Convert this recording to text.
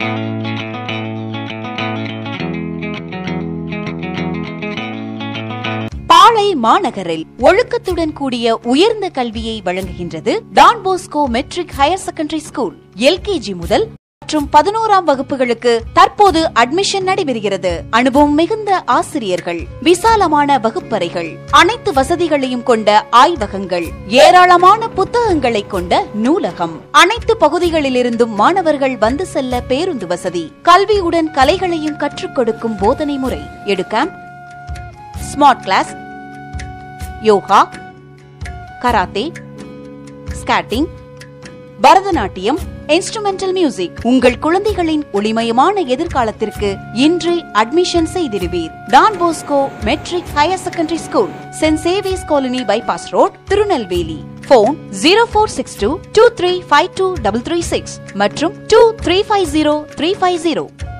பாளை மாநகரில் ஒழுக்கத்துடன் கூடிய உயர்ந்த கல்வியை வழங்குகின்றது Don Bosco matric higher secondary school LKG முதல் மற்றும் பதினோராம் வகுப்புகளுக்கு தற்போது அட்மிஷன் நடைபெறுகிறது அனுபவம் மிகுந்த ஆசிரியர்கள் விசாலமான வகுப்பறைகள் அனைத்து வசதிகளையும் கொண்ட ஆய்வகங்கள் ஏராளமான புத்தகங்களை கொண்ட நூலகம் அனைத்து பகுதிகளிலிருந்தும் மாணவர்கள் வந்து செல்ல பேருந்து வசதி கல்வியுடன் கலைகளையும் கற்றுக் கொடுக்கும் போதனை முறை எடுக்காம் smart class yoga karate skating Bharatanatyam instrumental music உங்கள் குழந்தைகளின் ஒளிமயமான எதிர்காலத்திற்கு இன்றே அட்மிஷன் செய்திடுவீர் Don Bosco matric higher secondary school Saint Xavier's colony bypass road Tirunelveli phone zero four six two two three five two double three six மற்றும் two three five zero three five zero